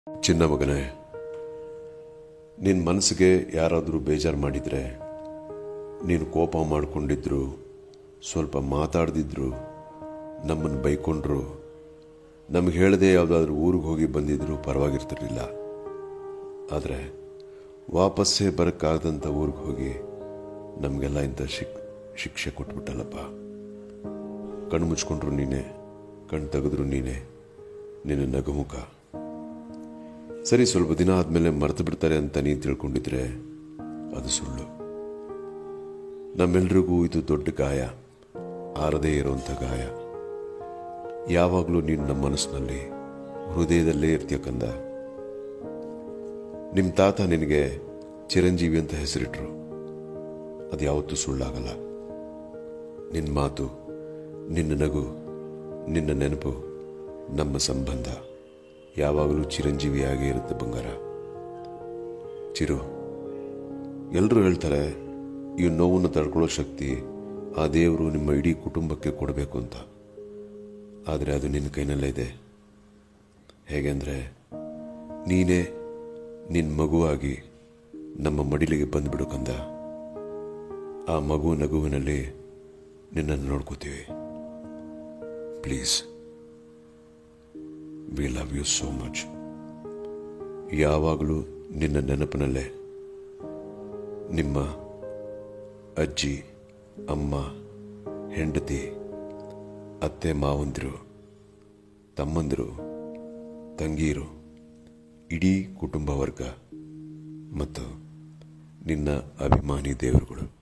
ಚಿನ್ನ ಮಗನೇ ನಿನ್ನ ಮನಸ್ಸಿಗೆ ಯಾರಾದರೂ ಬೇಜಾರು ಮಾಡಿದರೆ ನೀನು ಕೋಪ ಮಾಡಿಕೊಂಡಿದ್ರು ಸ್ವಲ್ಪ ಮಾತಾಡ್ದಿದ್ರು ನಮ್ಮನ್ನು ಬೈಕೊಂಡ್ರು ನಮಗೆ ಹೇಳದೆ ಯಾವುದಾದ್ರೂ ಊರಿಗೆ ಹೋಗಿ ಬಂದಿದ್ರು ಪರವಾಗಿರ್ತಿರ್ಲಿಲ್ಲ ಆದರೆ ವಾಪಸ್ಸೇ ಬರೋಕ್ಕಾಗದಂಥ ಊರಿಗೆ ಹೋಗಿ ನಮಗೆಲ್ಲ ಇಂಥ ಶಿಕ್ ಶಿಕ್ಷೆ ಕೊಟ್ಬಿಟ್ಟಲ್ಲಪ್ಪ ಕಣ್ಣು ಮುಚ್ಕೊಂಡ್ರು ನೀನೇ ಕಣ್ಣು ತೆಗೆದ್ರು ನೀನೇ ನಿನ್ನ ನಗುಮುಖ ಸರಿ ಸ್ವಲ್ಪ ದಿನ ಆದಮೇಲೆ ಮರೆತು ಬಿಡ್ತಾರೆ ಅಂತ ನೀನು ತಿಳ್ಕೊಂಡಿದ್ರೆ ಅದು ಸುಳ್ಳು ನಮ್ಮೆಲ್ರಿಗೂ ಇದು ದೊಡ್ಡ ಗಾಯ ಆರದೇ ಇರುವಂಥ ಗಾಯ ಯಾವಾಗಲೂ ನೀನು ನಮ್ಮ ಮನಸ್ಸಿನಲ್ಲಿ ಹೃದಯದಲ್ಲೇ ಇರ್ತೀಯ ಕಂದ ನಿಮ್ಮ ತಾತ ನಿನಗೆ ಚಿರಂಜೀವಿ ಅಂತ ಹೆಸರಿಟ್ರು ಅದು ಯಾವತ್ತೂ ಸುಳ್ಳಾಗಲ್ಲ ನಿನ್ನ ಮಾತು ನಿನ್ನ ನಗು ನಿನ್ನ ನೆನಪು ನಮ್ಮ ಸಂಬಂಧ ಯಾವಾಗಲೂ ಚಿರಂಜೀವಿಯಾಗೇ ಇರುತ್ತೆ ಬಂಗಾರ ಚಿರು ಎಲ್ಲರೂ ಹೇಳ್ತಾರೆ ಈ ನೋವನ್ನು ತಡ್ಕೊಳ್ಳೋ ಶಕ್ತಿ ಆ ದೇವರು ನಿಮ್ಮ ಇಡೀ ಕುಟುಂಬಕ್ಕೆ ಕೊಡಬೇಕು ಅಂತ ಆದರೆ ಅದು ನಿನ್ನ ಕೈನಲ್ಲೇ ಇದೆ ಹೇಗೆಂದರೆ ನೀನೇ ನಿನ್ನ ಮಗುವಾಗಿ ನಮ್ಮ ಮಡಿಲಿಗೆ ಬಂದುಬಿಡು ಕಂದ ಆ ಮಗು ನಗುವಿನಲ್ಲಿ ನಿನ್ನನ್ನು ನೋಡ್ಕೋತೀವಿ please we love you so much ಯಾವಾಗಲೂ ನಿನ್ನ ನೆನಪಿನಲ್ಲೇ ನಿಮ್ಮ ಅಜ್ಜಿ ಅಮ್ಮ ಹೆಂಡತಿ ಅತ್ತೆ ಮಾವಂದಿರು ತಮ್ಮಂದಿರು ತಂಗೀರು ಇಡೀ ಕುಟುಂಬ ವರ್ಗ ಮತ್ತು ನಿನ್ನ ಅಭಿಮಾನಿ ದೇವರುಗಳು